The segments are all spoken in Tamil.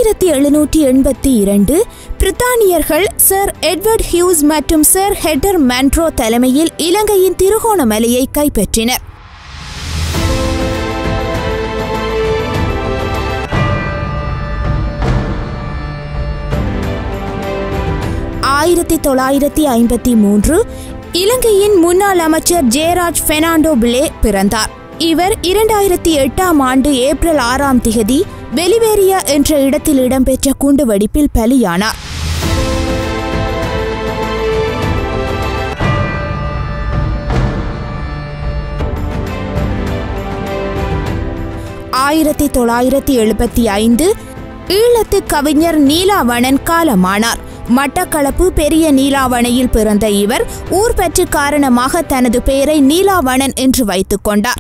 ஆயிரத்தி எழுநூற்றி எண்பத்தி இரண்டு பிரித்தானியர்கள் சர் எட்வர்ட் ஹியூஸ் மற்றும் சர் ஹெட்டர் மேன்ட்ரோ தலைமையில் இலங்கையின் திருகோணமலையை கைப்பற்றினர் ஆயிரத்தி தொள்ளாயிரத்தி ஐம்பத்தி மூன்று இலங்கையின் முன்னாள் அமைச்சர் ஜெயராஜ் பெர்னாண்டோ பிளே பிறந்தார் இவர் இரண்டாயிரத்தி எட்டாம் ஆண்டு ஏப்ரல் ஆறாம் திகதி வெலிவேரியா என்ற இடத்தில் இடம்பெற்ற குண்டுவெடிப்பில் பலியானார் ஆயிரத்தி தொள்ளாயிரத்தி எழுபத்தி ஐந்து ஈழத்து கவிஞர் நீலாவணன் காலமானார் மட்டக்களப்பு பெரிய நீலாவணையில் பிறந்த இவர் ஊர் பெற்று காரணமாக தனது பெயரை நீலாவணன் என்று வைத்துக் கொண்டார்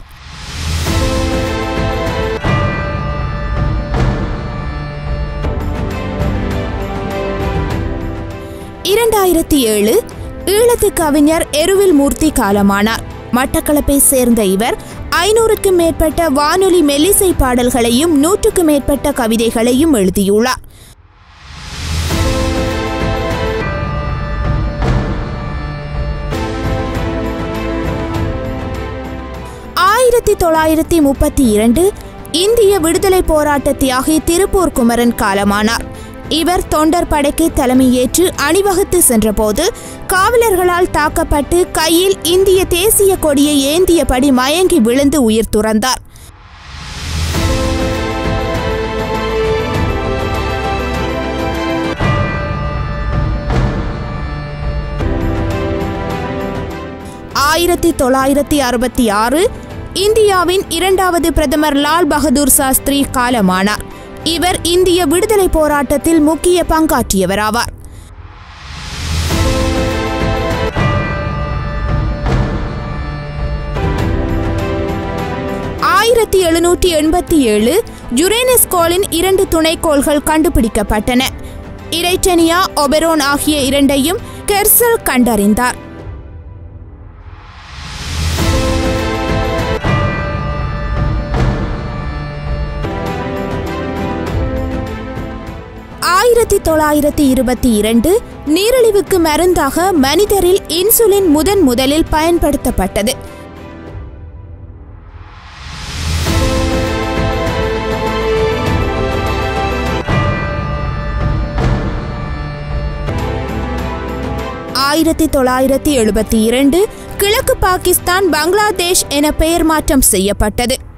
இரண்டாயிரத்தி ஏழு ஈழத்து கவிஞர் எருவில் மூர்த்தி காலமானார் மட்டக்களப்பை சேர்ந்த இவர் ஐநூறுக்கும் மேற்பட்ட வானொலி மெல்லிசை பாடல்களையும் நூற்றுக்கும் மேற்பட்ட கவிதைகளையும் எழுதியுள்ளார் ஆயிரத்தி தொள்ளாயிரத்தி முப்பத்தி இரண்டு இந்திய விடுதலை போராட்ட தியாகி திருப்பூர் குமரன் காலமானார் இவர் தொண்டர் படைக்கு தலைமையேற்று அணிவகுத்து சென்றபோது காவலர்களால் தாக்கப்பட்டு கையில் இந்திய தேசிய கொடியை ஏந்தியபடி மயங்கி விழுந்து உயிர் துறந்தார் ஆயிரத்தி தொள்ளாயிரத்தி அறுபத்தி ஆறு இந்தியாவின் இரண்டாவது பிரதமர் லால் பகதூர் சாஸ்திரி காலமானார் இவர் இந்திய விடுதலை போராட்டத்தில் முக்கிய பங்காற்றியவராவார் ஆயிரத்தி எழுநூற்றி எண்பத்தி ஏழு யுரேனஸ் கோளின் இரண்டு துணைக்கோள்கள் கண்டுபிடிக்கப்பட்டன இரைட்டனியா ஒபெரோன் ஆகிய இரண்டையும் கெர்சல் கண்டறிந்தார் ஆயிரத்தி தொள்ளாயிரத்தி இருபத்தி இரண்டு நீரிழிவுக்கு மருந்தாக மனிதரில் இன்சுலின் முதன் முதலில் பயன்படுத்தப்பட்டது ஆயிரத்தி தொள்ளாயிரத்தி எழுபத்தி இரண்டு கிழக்கு பாகிஸ்தான் பங்களாதேஷ் என பெயர் மாற்றம் செய்யப்பட்டது